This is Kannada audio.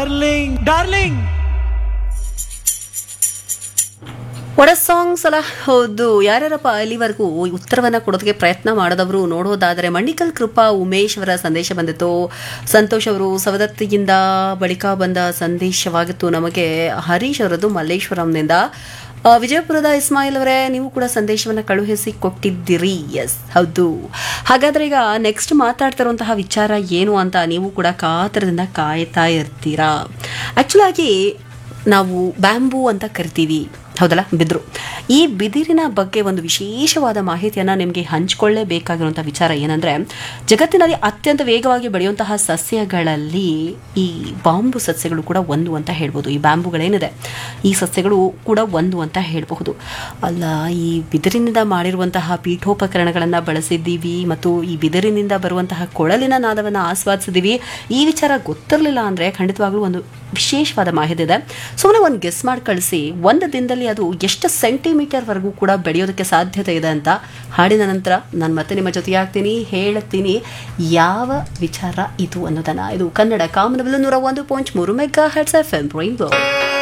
ಡಾರ್ಲಿಂಗ್ ಡಾರ್ಲಿಂಗ್ ಒಡ ಸಾಂಗ್ಸ್ ಅಲ್ಲ ಹೌದು ಯಾರ್ಯಾರಪ್ಪ ಇಲ್ಲಿವರೆಗೂ ಉತ್ತರವನ್ನ ಕೊಡೋದಕ್ಕೆ ಪ್ರಯತ್ನ ಮಾಡಿದವರು ನೋಡೋದಾದರೆ ಮಂಡಿಕಲ್ ಕೃಪಾ ಉಮೇಶ್ ಅವರ ಸಂದೇಶ ಬಂದಿತ್ತು ಸಂತೋಷ್ ಅವರು ಸವದತ್ತಿಯಿಂದ ಬಳಿಕ ಬಂದ ಸಂದೇಶವಾಗಿತ್ತು ನಮಗೆ ಹರೀಶ್ ಅವರದ್ದು ಮಲ್ಲೇಶ್ವರಂನಿಂದ ಆ, ವಿಜಯಪುರದ ಇಸ್ಮಾಯಿಲ್ ಅವರೇ ನೀವು ಕೂಡ ಸಂದೇಶವನ್ನ ಕಳುಹಿಸಿ ಕೊಟ್ಟಿದ್ದೀರಿ ಎಸ್ ಹೌದು ಹಾಗಾದ್ರೆ ಈಗ ನೆಕ್ಸ್ಟ್ ಮಾತಾಡ್ತಿರುವಂತಹ ವಿಚಾರ ಏನು ಅಂತ ನೀವು ಕೂಡ ಕಾತರದಿಂದ ಕಾಯ್ತಾ ಇರ್ತೀರಾ ಆಕ್ಚುಲ್ ಆಗಿ ನಾವು ಬ್ಯಾಂಬೂ ಅಂತ ಕರಿತೀವಿ ಹೌದಲ್ಲ ಬಿದಿರು ಈ ಬಿದಿರಿನ ಬಗ್ಗೆ ಒಂದು ವಿಶೇಷವಾದ ಮಾಹಿತಿಯನ್ನು ನಿಮಗೆ ಹಂಚಿಕೊಳ್ಳೇಬೇಕಾಗಿರುವಂಥ ವಿಚಾರ ಏನಂದರೆ ಜಗತ್ತಿನಲ್ಲಿ ಅತ್ಯಂತ ವೇಗವಾಗಿ ಬೆಳೆಯುವಂತಹ ಸಸ್ಯಗಳಲ್ಲಿ ಈ ಬಾಂಬು ಸಸ್ಯಗಳು ಕೂಡ ಒಂದು ಅಂತ ಹೇಳ್ಬೋದು ಈ ಬ್ಯಾಂಬುಗಳೇನಿದೆ ಈ ಸಸ್ಯಗಳು ಕೂಡ ಒಂದು ಅಂತ ಹೇಳಬಹುದು ಅಲ್ಲ ಈ ಬಿದಿರಿನಿಂದ ಮಾಡಿರುವಂತಹ ಪೀಠೋಪಕರಣಗಳನ್ನು ಬಳಸಿದ್ದೀವಿ ಮತ್ತು ಈ ಬಿದಿರಿನಿಂದ ಬರುವಂತಹ ಕೊಳಲಿನ ನಾದವನ್ನು ಆಸ್ವಾದಿಸಿದ್ದೀವಿ ಈ ವಿಚಾರ ಗೊತ್ತಿರಲಿಲ್ಲ ಅಂದರೆ ಖಂಡಿತವಾಗ್ಲೂ ಒಂದು ವಿಶೇಷವಾದ ಮಾಹಿತಿ ಇದೆ ಸುಮ್ಮನೆ ಒಂದು ಗೆಸ್ ಮಾಡಿ ಕಳಿಸಿ ಒಂದು ದಿನದಲ್ಲಿ ಅದು ಎಷ್ಟು ಸೆಂಟಿಮೀಟರ್ವರೆಗೂ ಕೂಡ ಬೆಳೆಯೋದಕ್ಕೆ ಸಾಧ್ಯತೆ ಇದೆ ಅಂತ ಹಾಡಿನ ನಂತರ ನಾನು ಮತ್ತೆ ನಿಮ್ಮ ಜೊತೆ ಆಗ್ತೀನಿ ಹೇಳ್ತೀನಿ ಯಾವ ವಿಚಾರ ಇದು ಅನ್ನೋದನ್ನ ಇದು ಕನ್ನಡ ಕಾಮನಬಿಲ್ಲು ನೂರ ಒಂದು ಪಾಯಿಂಟ್ ಮೂರು megahertz F M rainbow